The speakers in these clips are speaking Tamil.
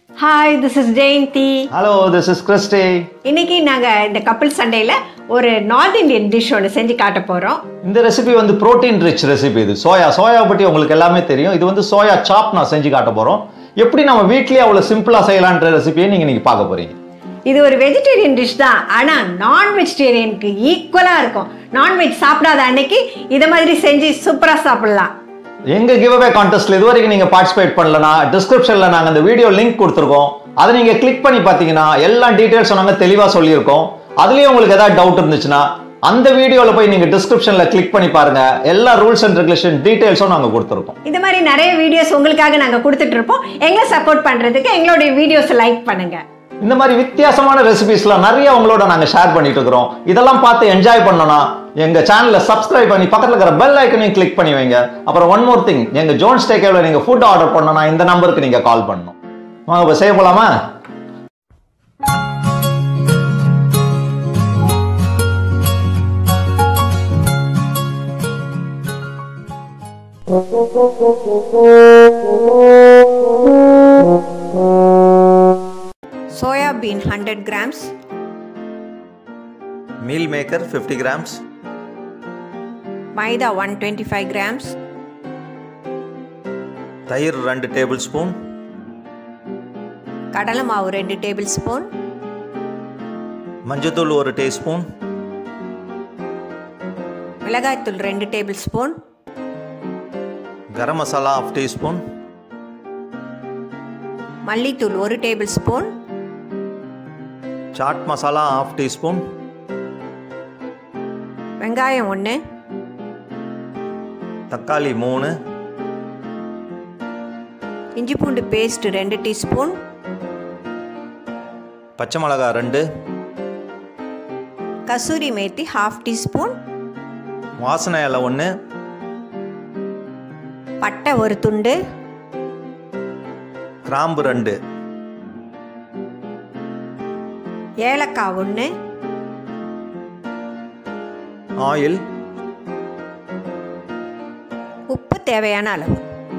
hi this is Jayanthi hello this is Christy இன்னைக்கு நாங்கள் இந்த கப்பிள் சண்டேல ஒரு நார்த் இந்தியன் டிஷ் ஒன்று செஞ்சு காட்ட போகிறோம் இந்த ரெசிபி வந்து புரோட்டீன் ரிச் ரெசிபி இது சோயா சோயா பற்றி உங்களுக்கு எல்லாமே தெரியும் இது வந்து சோயா சாப் நான் செஞ்சு காட்ட போகிறோம் எப்படி நம்ம வீட்லயே அவ்வளோ சிம்பிளாக செய்யலான்ற ரெசிபியை நீங்கள் இன்னைக்கு பார்க்க போறீங்க இது ஒரு வெஜிடேரியன் டிஷ் தான் ஆனால் நான் வெஜிடேரியனுக்கு ஈக்குவலாக இருக்கும் நான்வெஜ் சாப்பிடாத அன்னைக்கு இதை மாதிரி செஞ்சு சூப்பராக சாப்பிடலாம் எங்க கிவ்அவே கான்டெஸ்ட்ல இது வரைக்கும் நீங்க பார்ட்டிசிபேட் பண்ணலனா டிஸ்கிரிப்ஷன்ல நாங்க அந்த வீடியோ லிங்க் கொடுத்துருக்கோம் அதை நீங்க கிளிக் பண்ணி பார்த்தீங்கன்னா எல்லா டீடைல்ஸும் நாங்க தெளிவா சொல்லியிருக்கோம் அதுலயே உங்களுக்கு ஏதாவது டவுட் இருந்துச்சுன்னா அந்த வீடியோல போய் நீங்க டிஸ்கிரிப்ஷன்ல கிளிக் பண்ணி பாருங்க எல்லா ரூல்ஸ் அண்ட் ரெகுலேஷன் டீடைல்ஸும் நாங்க கொடுத்துருக்கோம் இந்த மாதிரி நிறைய வீடியோஸ் உங்களுக்காக நாங்கள் கொடுத்துட்டு இருப்போம் எங்களை சப்போர்ட் பண்ணுறதுக்கு எங்களுடைய வீடியோஸை லைக் பண்ணுங்க இந்த மாதிரி வித்தியாசமான ரெசிபிஸ்லாம் நிறைய உங்களோட நாங்க ஷேர் பண்ணிட்டு இருக்கிறோம் இதெல்லாம் பார்த்து என்ஜாய் பண்ணோம்னா எங்க சேனலை சப்ஸ்கிரைப் பண்ணி பக்கத்துல இருக்கிற பெல் ஐக்கனையும் கிளிக் பண்ணி வைங்க அப்புறம் ஒன் மோர் திங் எங்க ஜோன்ஸ் டேக்கேவில் நீங்க ஃபுட் ஆர்டர் பண்ணணும்னா இந்த நம்பருக்கு நீங்க கால் பண்ணணும் வாங்க இப்போ செய்ய போலாமா soya bean hundred grams meal maker fifty grams மைதா ஒன் டுவெண்ட்டி ஃபைவ் கிராம்ஸ் தயிர் ரெண்டு டேபிள் ஸ்பூன் கடலை மாவு ரெண்டு டேபிள் ஸ்பூன் மஞ்சத்தூள் ஒரு டீஸ்பூன் மிளகாய்த்தூள் ரெண்டு டேபிள் ஸ்பூன் கரம் மசாலா ஆஃப் டீஸ்பூன் மல்லித்தூள் ஒரு டேபிள் ஸ்பூன் சாட் மசாலா ஆஃப் டீஸ்பூன் வெங்காயம் ஒன்று தக்காளி மூணு இஞ்சி பூண்டு பேஸ்ட் ரெண்டு டீஸ்பூன் பச்சை மிளகாய் ரெண்டு கசூரி மேத்தி ஹாஃப் டீஸ்பூன் வாசனை இலை ஒன்று பட்டை ஒரு துண்டு கிராம்பு ரெண்டு ஏலக்காய் ஒன்று ஆயில் உப்பு தேவையான அளவு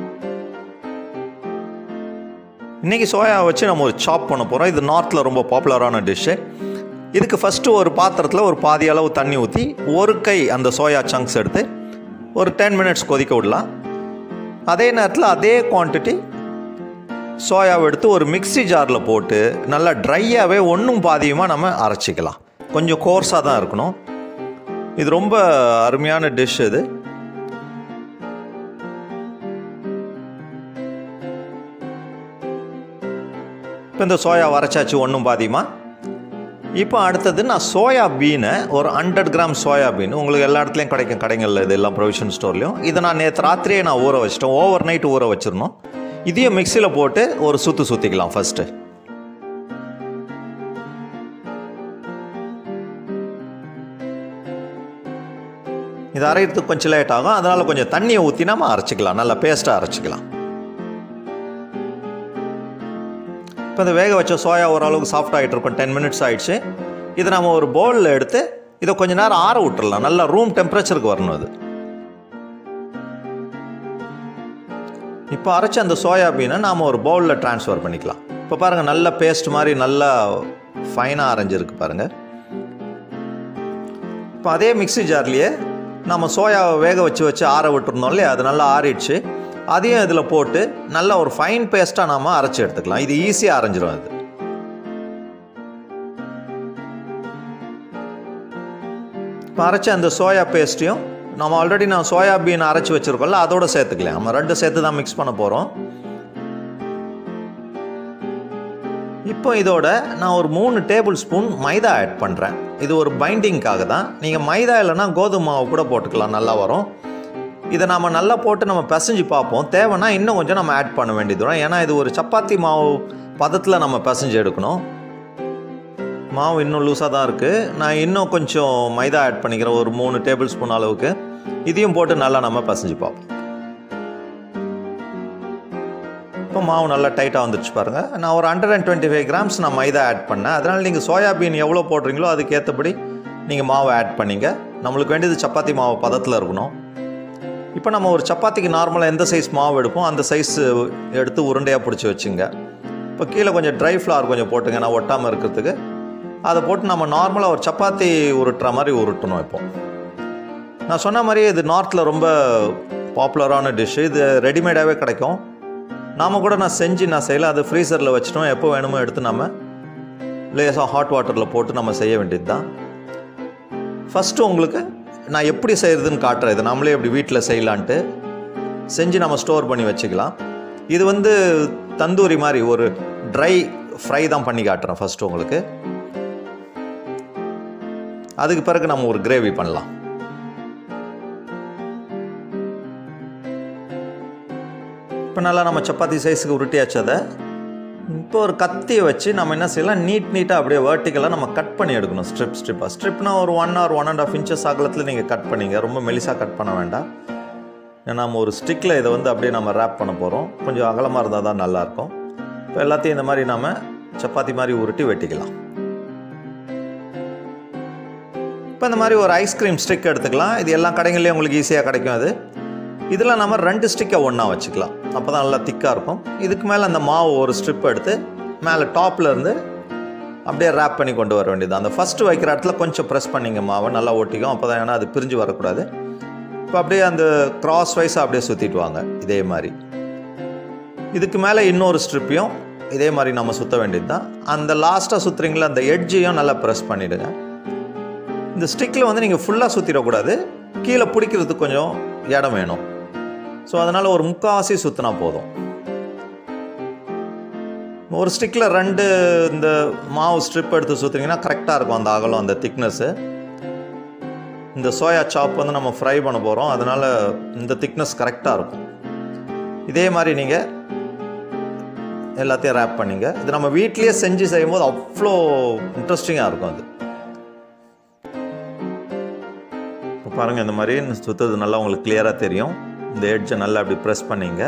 இன்னைக்கு சோயா வச்சு நம்ம ஒரு சாப் பண்ண போகிறோம் இது நார்த்தில் ரொம்ப பாப்புலரான டிஷ்ஷு இதுக்கு ஃபஸ்ட்டு ஒரு பாத்திரத்தில் ஒரு பாதி அளவு தண்ணி ஊற்றி ஒரு கை அந்த சோயா சங்க்ஸ் எடுத்து ஒரு டென் மினிட்ஸ் கொதிக்க விடலாம் அதே நேரத்தில் அதே குவான்டிட்டி சோயாவை எடுத்து ஒரு மிக்ஸி ஜாரில் போட்டு நல்லா ட்ரையாகவே ஒன்றும் பாதியுமாக நம்ம அரைச்சிக்கலாம் கொஞ்சம் கோர்ஸாக தான் இருக்கணும் இது ரொம்ப அருமையான டிஷ் இது இப்போ இந்த சோயா வரைச்சாச்சு ஒன்றும் பாதியுமா இப்போ அடுத்தது நான் சோயா பீனை ஒரு ஹண்ட்ரட் கிராம் சோயா பீன் உங்களுக்கு எல்லா இடத்துலையும் கிடைக்கும் கடைகளில் இது எல்லாம் ப்ரொவிஷன் ஸ்டோர்லையும் இதை நான் நேற்று ராத்திரியே நான் ஊற வச்சிட்டேன் ஓவர் நைட் ஊற வச்சிடணும் இதையும் மிக்சியில் போட்டு ஒரு சுற்று சுற்றிக்கலாம் ஃபஸ்ட்டு இது அரைகிறதுக்கு கொஞ்சம் லேட் ஆகும் அதனால் கொஞ்சம் தண்ணியை ஊற்றி நம்ம அரைச்சிக்கலாம் நல்லா பேஸ்ட்டாக அரைச்சிக்கலாம் இப்போ இந்த வேக வச்ச சோயா ஓரளவுக்கு சாஃப்ட் ஆகிட்டு இருக்கும் டென் மினிட்ஸ் ஆயிடுச்சு இதை நம்ம ஒரு பவுலில் எடுத்து இதை கொஞ்ச நேரம் ஆற விட்டுறலாம் நல்லா ரூம் டெம்பரேச்சருக்கு வரணும் அது இப்போ அரைச்ச அந்த சோயாபீனை நாம் ஒரு பவுலில் ட்ரான்ஸ்ஃபர் பண்ணிக்கலாம் இப்போ பாருங்கள் நல்ல பேஸ்ட் மாதிரி நல்லா ஃபைனாக அரைஞ்சிருக்கு பாருங்கள் இப்போ அதே மிக்ஸி ஜார்லேயே நம்ம சோயாவை வேக வச்சு வச்சு ஆற விட்டுருந்தோம் இல்லையா அது நல்லா ஆறிடுச்சு அதையும் இதில் போட்டு நல்ல ஒரு ஃபைன் பேஸ்ட்டாக நாம் அரைச்சி எடுத்துக்கலாம் இது ஈஸியாக அரைஞ்சிரும் இது இப்போ அரைச்ச அந்த சோயா பேஸ்ட்டையும் நம்ம ஆல்ரெடி நான் சோயா பீன் அரைச்சி வச்சுருக்கோம்ல அதோட சேர்த்துக்கலாம் நம்ம ரெண்டு சேர்த்து தான் மிக்ஸ் பண்ண போகிறோம் இப்போ இதோட நான் ஒரு மூணு டேபிள் ஸ்பூன் மைதா ஆட் பண்ணுறேன் இது ஒரு பைண்டிங்காக தான் நீங்கள் மைதா இல்லைன்னா கோதுமை மாவு கூட போட்டுக்கலாம் நல்லா வரும் இதை நம்ம நல்லா போட்டு நம்ம பிசைஞ்சு பார்ப்போம் தேவைன்னா இன்னும் கொஞ்சம் நம்ம ஆட் பண்ண வேண்டியது வரும் ஏன்னா இது ஒரு சப்பாத்தி மாவு பதத்தில் நம்ம பிசைஞ்சு எடுக்கணும் மாவு இன்னும் லூஸாக தான் இருக்குது நான் இன்னும் கொஞ்சம் மைதா ஆட் பண்ணிக்கிறேன் ஒரு மூணு டேபிள் ஸ்பூன் அளவுக்கு இதையும் போட்டு நல்லா நம்ம பிசைஞ்சு பார்ப்போம் இப்போ மாவு நல்லா டைட்டாக வந்துருச்சு பாருங்கள் நான் ஒரு hundred and twenty five grams நான் மைதா ஆட் பண்ணேன் அதனால் நீங்கள் சோயாபீன் எவ்வளோ போடுறீங்களோ அதுக்கு ஏற்றபடி நீங்கள் மாவை ஆட் பண்ணிங்க நம்மளுக்கு வேண்டியது சப்பாத்தி மாவு பதத்தில் இருக்கணும் இப்போ நம்ம ஒரு சப்பாத்திக்கு நார்மலாக எந்த சைஸ் மாவு எடுப்போம் அந்த சைஸ் எடுத்து உருண்டையாக பிடிச்சி வச்சுங்க இப்போ இப்போ கீழே கொஞ்சம் ட்ரை ஃப்ளவர் கொஞ்சம் போட்டுங்க நான் ஒட்டாமல் இருக்கிறதுக்கு அதை போட்டு நம்ம நார்மலாக ஒரு சப்பாத்தி உருட்டுற மாதிரி உருட்டணும் இப்போ நான் சொன்ன மாதிரி இது நார்த்தில் ரொம்ப பாப்புலரான டிஷ்ஷு இது ரெடிமேடாகவே கிடைக்கும் நாம் கூட நான் செஞ்சு நான் செய்யலை அது ஃப்ரீசரில் வச்சிட்டோம் எப்போ வேணுமோ எடுத்து நம்ம லேசாக ஹாட் வாட்டரில் போட்டு நம்ம செய்ய வேண்டியது தான் ஃபஸ்ட்டு உங்களுக்கு நான் எப்படி செய்கிறதுன்னு காட்டுறேன் இது நம்மளே எப்படி வீட்டில் செய்யலான்ட்டு செஞ்சு நம்ம ஸ்டோர் பண்ணி வச்சுக்கலாம் இது வந்து தந்தூரி மாதிரி ஒரு ட்ரை ஃப்ரை தான் பண்ணி காட்டுறேன் ஃபஸ்ட்டு உங்களுக்கு அதுக்கு பிறகு நம்ம ஒரு கிரேவி பண்ணலாம் இப்போ நல்லா நம்ம சப்பாத்தி சைஸுக்கு உருட்டியாச்சு அதை இப்போ ஒரு கத்தியை வச்சு நம்ம என்ன செய்யலாம் நீட் நீட்டாக அப்படியே வேர்ட்டிக்கலாக நம்ம கட் பண்ணி எடுக்கணும் ஸ்ட்ரிப் ஸ்ட்ரிப்பாக ஸ்ட்ரிப்னா ஒரு one or one and half inches அகலத்தில் நீங்கள் கட் பண்ணிங்க ரொம்ப மெலிசாக கட் பண்ண வேண்டாம் ஏன்னா நம்ம ஒரு ஸ்டிக்கில் இதை வந்து அப்படியே நம்ம ரேப் பண்ண போகிறோம் கொஞ்சம் அகலமாக இருந்தால் தான் நல்லாயிருக்கும் இப்போ எல்லாத்தையும் இந்த மாதிரி நம்ம சப்பாத்தி மாதிரி உருட்டி வெட்டிக்கலாம் இப்போ இந்த மாதிரி ஒரு ஐஸ்கிரீம் ஸ்டிக் எடுத்துக்கலாம் இது எல்லா கடைகள்லேயும் உங்களுக்கு ஈஸியாக கிடைக்கும் அது இதில் நம்ம ரெண்டு ஸ்டிக்கை ஒன்றா வச்சுக்கலாம் அப்போ தான் நல்லா திக்காக இருக்கும் இதுக்கு மேலே அந்த மாவு ஒரு ஸ்ட்ரிப் எடுத்து மேலே டாப்பில் இருந்து அப்படியே ரேப் பண்ணி கொண்டு வர வேண்டியது அந்த ஃபஸ்ட்டு வைக்கிற இடத்துல கொஞ்சம் ப்ரெஸ் பண்ணிங்க மாவை நல்லா ஒட்டிக்கும் அப்போ தான் ஏன்னா அது பிரிஞ்சு வரக்கூடாது இப்போ அப்படியே அந்த கிராஸ் வைஸாக அப்படியே சுற்றிட்டு வாங்க இதே மாதிரி இதுக்கு மேலே இன்னொரு ஸ்ட்ரிப்பையும் இதே மாதிரி நம்ம சுற்ற வேண்டியது தான் அந்த லாஸ்ட்டாக சுற்றுறீங்களா அந்த எட்ஜையும் நல்லா ப்ரெஸ் பண்ணிவிடுங்க இந்த ஸ்டிக்கில் வந்து நீங்கள் ஃபுல்லாக சுற்றிடக்கூடாது கீழே பிடிக்கிறதுக்கு கொஞ்சம் இடம் வேணும் ஸோ அதனால் ஒரு முக்காவாசி சுற்றினா போதும் ஒரு ஸ்டிக்கில் ரெண்டு இந்த மாவு ஸ்ட்ரிப் எடுத்து சுற்றுனீங்கன்னா கரெக்டாக இருக்கும் அந்த அகலம் அந்த திக்னஸ்ஸு இந்த சோயா சாப் வந்து நம்ம ஃப்ரை பண்ண போகிறோம் அதனால் இந்த திக்னஸ் கரெக்டாக இருக்கும் இதே மாதிரி நீங்கள் எல்லாத்தையும் ரேப் பண்ணிங்க இது நம்ம வீட்லேயே செஞ்சு செய்யும்போது அவ்வளோ இன்ட்ரெஸ்டிங்காக இருக்கும் அது இப்போ பாருங்கள் இந்த மாதிரி சுற்றுறது நல்லா உங்களுக்கு கிளியராக தெரியும் இந்த எட்ஜை நல்லா அப்படி ப்ரெஸ் பண்ணிங்க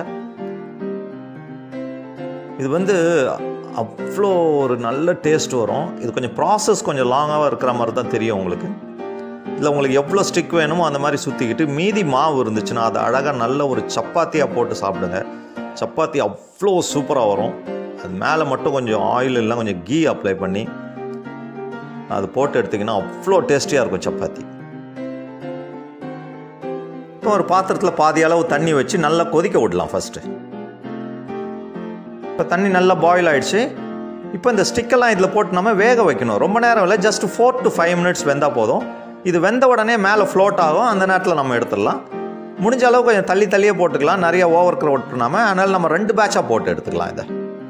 இது வந்து அவ்வளோ ஒரு நல்ல டேஸ்ட் வரும் இது கொஞ்சம் ப்ராசஸ் கொஞ்சம் லாங்காக இருக்கிற மாதிரி தான் தெரியும் உங்களுக்கு இதில் உங்களுக்கு எவ்வளோ ஸ்டிக் வேணுமோ அந்த மாதிரி சுற்றிக்கிட்டு மீதி மாவு இருந்துச்சுன்னா அதை அழகாக நல்ல ஒரு சப்பாத்தியாக போட்டு சாப்பிடுங்க சப்பாத்தி அவ்வளோ சூப்பராக வரும் அது மேலே மட்டும் கொஞ்சம் ஆயில் எல்லாம் கொஞ்சம் கீ அப்ளை பண்ணி அது போட்டு எடுத்திங்கன்னா அவ்வளோ டேஸ்டியாக இருக்கும் சப்பாத்தி இப்போ ஒரு பாத்திரத்தில் பாதி அளவு தண்ணி வச்சு நல்லா கொதிக்க விடலாம் ஃபஸ்ட்டு இப்போ தண்ணி நல்லா பாயில் ஆயிடுச்சு இப்போ இந்த ஸ்டிக்கெல்லாம் இதில் போட்டு நம்ம வேக வைக்கணும் ரொம்ப நேரம் இல்லை just four to five minutes வெந்தால் போதும் இது வெந்த உடனே மேலே ஃப்ளோட் ஆகும் அந்த நேரத்தில் நம்ம எடுத்துடலாம் முடிஞ்ச அளவு கொஞ்சம் தள்ளி தள்ளியே போட்டுக்கலாம் நிறைய ஓவர் க்ரௌட் பண்ணாமல் அதனால் நம்ம ரெண்டு பேட்சாக போட்டு எடுத்துக்கலாம் இதை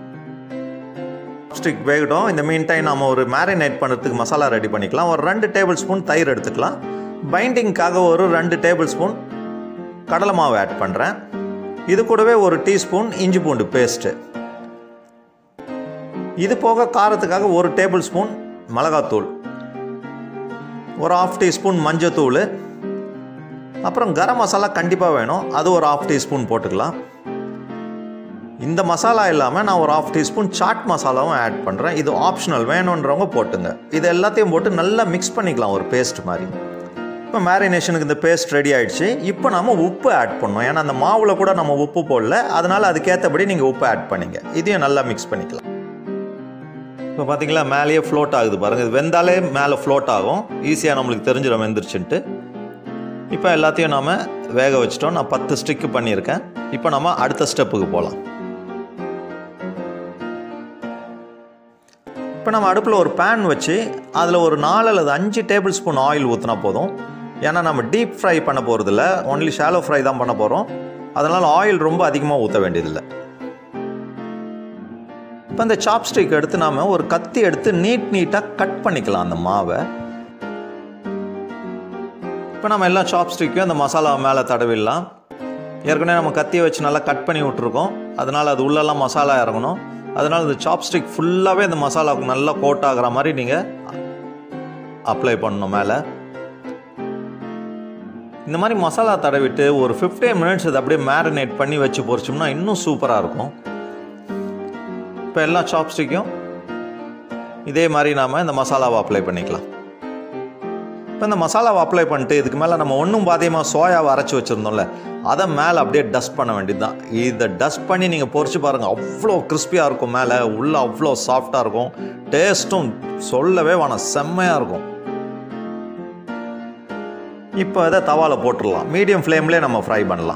ஸ்டிக் வேகட்டும் இந்த மீன் டைம் நம்ம ஒரு மேரினேட் பண்ணுறதுக்கு மசாலா ரெடி பண்ணிக்கலாம் ஒரு ரெண்டு டேபிள் ஸ்பூன் தயிர் எடுத்துக்கலாம் பைண்டிங்க்காக ஒரு ரெண்டு டேபிள் ஸ்பூன் கடலை மாவு ஆட் பண்ணுறேன் இது கூடவே ஒரு டீஸ்பூன் இஞ்சி பூண்டு பேஸ்ட்டு இது போக காரத்துக்காக ஒரு டேபிள் ஸ்பூன் மிளகாத்தூள் ஒரு ஆஃப் டீஸ்பூன் மஞ்சத்தூள் அப்புறம் கரம் மசாலா கண்டிப்பாக வேணும் அது ஒரு ஆஃப் டீஸ்பூன் போட்டுக்கலாம் இந்த மசாலா இல்லாமல் நான் ஒரு ஆஃப் டீஸ்பூன் சாட் மசாலாவும் ஆட் பண்ணுறேன் இது ஆப்ஷனல் வேணுன்றவங்க போட்டுங்க இது எல்லாத்தையும் போட்டு நல்லா மிக்ஸ் பண்ணிக்கலாம் ஒரு பேஸ்ட் மாதிரி இப்போ மேரினேஷனுக்கு இந்த பேஸ்ட் ரெடி ஆயிடுச்சு இப்போ நம்ம உப்பு ஆட் பண்ணோம் ஏன்னா அந்த மாவில் கூட நம்ம உப்பு போடல அதனால் அதுக்கேற்றபடி நீங்கள் உப்பு ஆட் பண்ணிங்க இதையும் நல்லா மிக்ஸ் பண்ணிக்கலாம் இப்போ பார்த்தீங்களா மேலேயே ஃப்ளோட் ஆகுது பாருங்கள் இது வெந்தாலே மேலே ஃப்ளோட் ஆகும் ஈஸியாக நம்மளுக்கு தெரிஞ்சிடும் வெந்துருச்சுன்ட்டு இப்போ எல்லாத்தையும் நாம் வேக வச்சிட்டோம் நான் பத்து ஸ்டிக்கு பண்ணியிருக்கேன் இப்போ நம்ம அடுத்த ஸ்டெப்புக்கு போகலாம் இப்போ நம்ம அடுப்பில் ஒரு பேன் வச்சு அதில் ஒரு நாலு அல்லது அஞ்சு டேபிள் ஸ்பூன் ஆயில் ஊற்றினா போதும் ஏன்னா நம்ம டீப் ஃப்ரை பண்ண போகிறதில்ல ஒன்லி ஷாலோ ஃப்ரை தான் பண்ண போகிறோம் அதனால் ஆயில் ரொம்ப அதிகமாக ஊற்ற வேண்டியதில்லை இப்போ இந்த சாப்ஸ்டிக் எடுத்து நாம் ஒரு கத்தி எடுத்து நீட் நீட்டாக கட் பண்ணிக்கலாம் அந்த மாவை இப்போ நம்ம எல்லா சாப்ஸ்டிக்கையும் அந்த மசாலா மேலே தடவிடலாம் ஏற்கனவே நம்ம கத்தியை வச்சு நல்லா கட் பண்ணி விட்ருக்கோம் அதனால் அது உள்ளெல்லாம் மசாலா இறங்கணும் அதனால் இந்த சாப்ஸ்டிக் ஃபுல்லாகவே அந்த மசாலாவுக்கு நல்லா கோட் ஆகிற மாதிரி நீங்கள் அப்ளை பண்ணணும் மேலே இந்த மாதிரி மசாலா தடவிட்டு ஒரு ஃபிஃப்டீன் மினிட்ஸ் அதை அப்படியே மேரினேட் பண்ணி வச்சு பொரிச்சோம்னா இன்னும் சூப்பராக இருக்கும் இப்போ எல்லா சாப்ஸ்டிக்கும் இதே மாதிரி நாம் இந்த மசாலாவை அப்ளை பண்ணிக்கலாம் இப்போ இப்போ இந்த மசாலாவை அப்ளை பண்ணிட்டு இதுக்கு மேலே நம்ம ஒன்றும் பாதியமாக சோயாவை அரைச்சி வச்சுருந்தோம்ல அதை மேலே அப்படியே டஸ்ட் பண்ண வேண்டியது தான் இதை டஸ்ட் பண்ணி நீங்கள் பொரிச்சு பாருங்கள் அவ்வளோ கிறிஸ்பியாக இருக்கும் மேலே உள்ளே அவ்வளோ சாஃப்டாக இருக்கும் டேஸ்ட்டும் சொல்லவே வேணாம் செம்மையாக இருக்கும் இப்போ இதை தவாவில் போட்டுடலாம் மீடியம் ஃப்ளேம்லேயே நம்ம ஃப்ரை பண்ணலாம்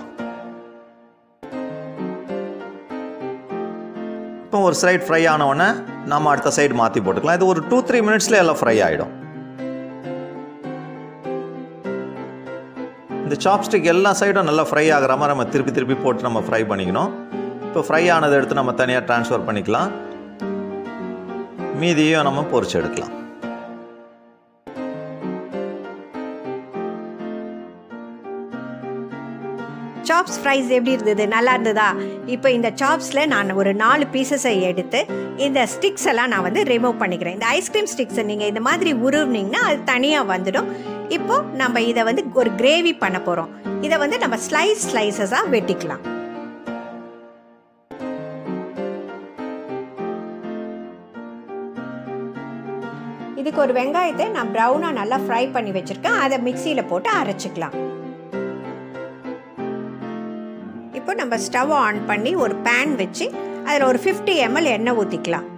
இப்போ ஒரு சைடு ஃப்ரை ஆனவுடனே நம்ம அடுத்த சைடு மாற்றி போட்டுக்கலாம் இது ஒரு டூ த்ரீ மினிட்ஸில் எல்லாம் ஃப்ரை ஆகிடும் இந்த சாப்ஸ்டிக் எல்லா சைடும் நல்லா ஃப்ரை ஆகிற மாதிரி நம்ம திருப்பி திருப்பி போட்டு நம்ம ஃப்ரை பண்ணிக்கணும் இப்போ ஃப்ரை ஆனதை எடுத்து நம்ம தனியாக ட்ரான்ஸ்ஃபர் பண்ணிக்கலாம் மீதியும் நம்ம பொரிச்சு எடுக்கலாம் சாப்ஸ் ஃப்ரைஸ் எப்படி இருந்தது நல்லா இருந்ததா இப்போ இந்த சாப்ஸில் நான் ஒரு நாலு பீசஸை எடுத்து இந்த ஸ்டிக்ஸ் எல்லாம் நான் வந்து ரிமூவ் பண்ணிக்கிறேன் இந்த ஐஸ்கிரீம் ஸ்டிக்ஸை நீங்கள் இந்த மாதிரி உருவினீங்கன்னா அது தனியாக வந்துடும் இப்போ நம்ம இதை வந்து ஒரு கிரேவி பண்ண போகிறோம் இதை வந்து நம்ம ஸ்லைஸ் ஸ்லைசஸாக வெட்டிக்கலாம் இதுக்கு ஒரு வெங்காயத்தை நான் ப்ரௌனாக நல்லா ஃப்ரை பண்ணி வச்சுருக்கேன் அதை மிக்சியில் போட்டு அரைச்சிக்கலாம் இப்போ நம்ம ஸ்டவ் ஆன் பண்ணி ஒரு பேன் வச்சு அதில் ஒரு ஃபிஃப்டி எம்எல் எண்ணெய் ஊற்றிக்கலாம்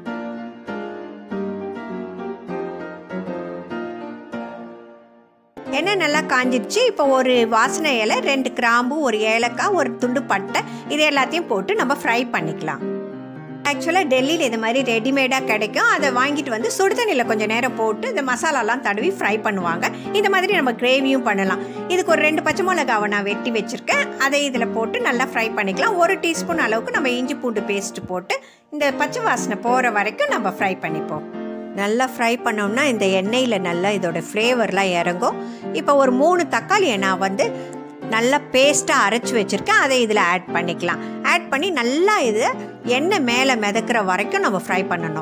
எண்ணெய் நல்லா காஞ்சிடுச்சு இப்போ ஒரு வாசனை இலை ரெண்டு கிராம்பு ஒரு ஏலக்காய் ஒரு துண்டு பட்டை இது எல்லாத்தையும் போட்டு நம்ம ஃப்ரை பண்ணிக்கலாம் ஆக்சுவலாக டெல்லியில் இது மாதிரி ரெடிமேடாக கிடைக்கும் அதை வாங்கிட்டு வந்து சுடு தண்ணியில் கொஞ்சம் நேரம் போட்டு இந்த மசாலாலாம் தடவி ஃப்ரை பண்ணுவாங்க இந்த மாதிரி நம்ம கிரேவியும் பண்ணலாம் இதுக்கு ஒரு ரெண்டு பச்சை மிளகாவை நான் வெட்டி வச்சுருக்கேன் அதை இதில் போட்டு நல்லா ஃப்ரை பண்ணிக்கலாம் ஒரு டீஸ்பூன் அளவுக்கு நம்ம இஞ்சி பூண்டு பேஸ்ட் போட்டு இந்த பச்சை வாசனை போகிற வரைக்கும் நம்ம ஃப்ரை பண்ணிப்போம் நல்லா ஃப்ரை பண்ணோம்னா இந்த எண்ணெயில் நல்லா இதோட ஃப்ளேவர்லாம் இறங்கும் இப்போ ஒரு மூணு தக்காளியை நான் வந்து நல்லா பேஸ்ட்டாக அரைச்சி வச்சுருக்கேன் அதை இதில் ஆட் பண்ணிக்கலாம் ஆட் பண்ணி நல்லா இது எண்ணெய் மேலே மிதக்கிற வரைக்கும் நம்ம ஃப்ரை பண்ணணும்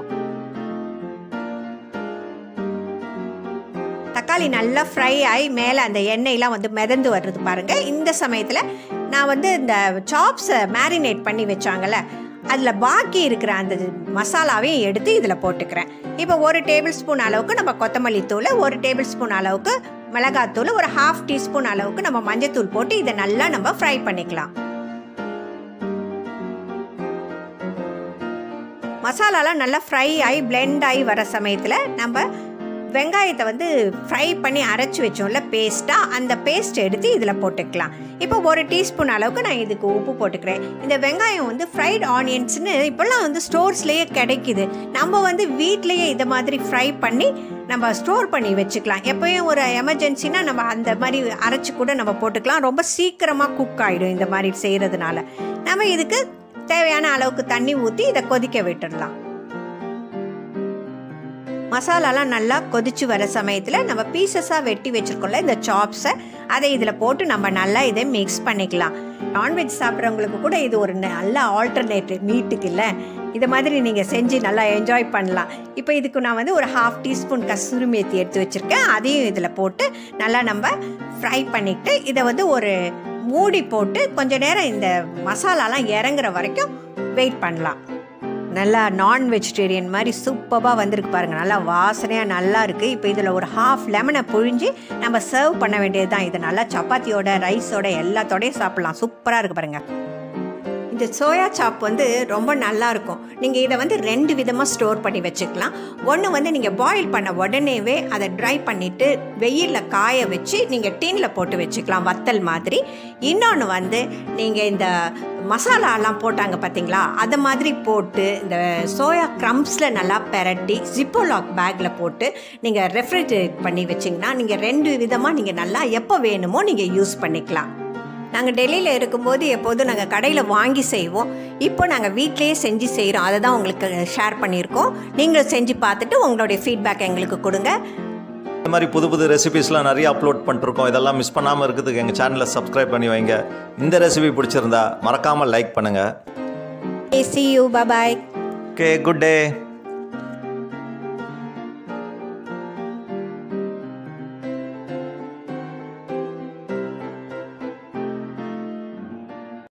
தக்காளி நல்லா ஃப்ரை ஆகி மேலே அந்த எண்ணெயெலாம் வந்து மிதந்து வர்றது பாருங்கள் இந்த சமயத்தில் நான் வந்து இந்த சாப்ஸை மேரினேட் பண்ணி வச்சாங்கல்ல அதில் பாக்கி இருக்கிற அந்த மசாலாவையும் எடுத்து இதில் போட்டுக்கிறேன் இப்போ ஒரு டேபிள் ஸ்பூன் அளவுக்கு நம்ம கொத்தமல்லி தூள் ஒரு டேபிள் ஸ்பூன் அளவுக்கு மிளகாத்தூள் ஒரு ஹாஃப் டீஸ்பூன் அளவுக்கு நம்ம மஞ்சத்தூள் போட்டு இதை நல்லா நம்ம ஃப்ரை பண்ணிக்கலாம் மசாலாலாம் நல்லா ஃப்ரை ஆகி பிளெண்ட் ஆகி வர சமயத்தில் நம்ம வெங்காயத்தை வந்து ஃப்ரை பண்ணி அரைச்சி வச்சோம்ல பேஸ்ட்டாக அந்த பேஸ்ட் எடுத்து இதில் போட்டுக்கலாம் இப்போ ஒரு டீஸ்பூன் அளவுக்கு நான் இதுக்கு உப்பு போட்டுக்கிறேன் இந்த வெங்காயம் வந்து ஃப்ரைட் ஆனியன்ஸ்னு இப்போல்லாம் வந்து ஸ்டோர்ஸ்லேயே கிடைக்குது நம்ம வந்து வீட்லேயே இதை மாதிரி ஃப்ரை பண்ணி நம்ம ஸ்டோர் பண்ணி வச்சுக்கலாம் எப்போயும் ஒரு எமர்ஜென்சினா நம்ம அந்த மாதிரி அரைச்சி கூட நம்ம போட்டுக்கலாம் ரொம்ப சீக்கிரமாக குக் ஆகிடும் இந்த மாதிரி செய்கிறதுனால நம்ம இதுக்கு தேவையான அளவுக்கு தண்ணி ஊற்றி இதை கொதிக்க விட்டுடலாம் மசாலாலாம் நல்லா கொதிச்சு வர சமயத்தில் நம்ம பீசஸாக வெட்டி வச்சுருக்கோம்ல இந்த சாப்ஸை அதை இதில் போட்டு நம்ம நல்லா இதை மிக்ஸ் பண்ணிக்கலாம் நான்வெஜ் சாப்பிட்றவங்களுக்கு கூட இது ஒரு நல்ல ஆல்டர்னேட்டிவ் மீட்டுக்கு இல்லை இதை மாதிரி நீங்கள் செஞ்சு நல்லா என்ஜாய் பண்ணலாம் இப்போ இதுக்கு நான் வந்து ஒரு ஹாஃப் டீஸ்பூன் கஸ்தூரி மேத்தி எடுத்து வச்சுருக்கேன் அதையும் இதில் போட்டு நல்லா நம்ம ஃப்ரை பண்ணிவிட்டு இதை வந்து ஒரு மூடி போட்டு கொஞ்ச நேரம் இந்த மசாலாலாம் இறங்குற வரைக்கும் வெயிட் பண்ணலாம் நல்லா நான் வெஜிடேரியன் மாதிரி சூப்பராக வந்திருக்கு பாருங்கள் நல்லா வாசனையாக நல்லா இருக்குது இப்போ இதில் ஒரு ஹாஃப் லெமனை புழிஞ்சு நம்ம சர்வ் பண்ண வேண்டியது தான் இது நல்லா சப்பாத்தியோட ரைஸோட எல்லாத்தோடையும் சாப்பிட்லாம் சூப்பராக இருக்குது பாருங்கள் இந்த சோயா சாப் வந்து ரொம்ப நல்லா இருக்கும் நீங்கள் இதை வந்து ரெண்டு விதமாக ஸ்டோர் பண்ணி வச்சுக்கலாம் ஒன்று வந்து நீங்கள் பாயில் பண்ண உடனேவே அதை ட்ரை பண்ணிவிட்டு வெயிலில் காய வச்சு நீங்கள் டீனில் போட்டு வச்சுக்கலாம் வத்தல் மாதிரி இன்னொன்று வந்து நீங்கள் இந்த மசாலாலாம் போட்டாங்க பார்த்தீங்களா அதை மாதிரி போட்டு இந்த சோயா க்ரம்ஸில் நல்லா பெரட்டி ஜிப்போலாக் பேக்கில் போட்டு நீங்கள் ரெஃப்ரிஜரேட் பண்ணி வச்சிங்கன்னா நீங்கள் ரெண்டு விதமாக நீங்கள் நல்லா எப்போ வேணுமோ நீங்கள் யூஸ் பண்ணிக்கலாம் நாங்கள் டெல்லியில் இருக்கும்போது எப்போதும் நாங்கள் கடையில் வாங்கி செய்வோம் இப்போ நாங்கள் வீட்டிலேயே செஞ்சு செய்கிறோம் அதை தான் உங்களுக்கு ஷேர் பண்ணியிருக்கோம் நீங்களும் செஞ்சு பார்த்துட்டு உங்களுடைய ஃபீட்பேக் எங்களுக்கு கொடுங்க இந்த மாதிரி புது புது ரெசிபிஸ்லாம் நிறைய அப்லோட் பண்ணிருக்கோம் இதெல்லாம் மிஸ் பண்ணாமல் இருக்கிறதுக்கு எங்கள் சேனலை சப்ஸ்கிரைப் பண்ணி வைங்க இந்த ரெசிபி பிடிச்சிருந்தா மறக்காமல் லைக் பண்ணுங்கள் see you bye okay good day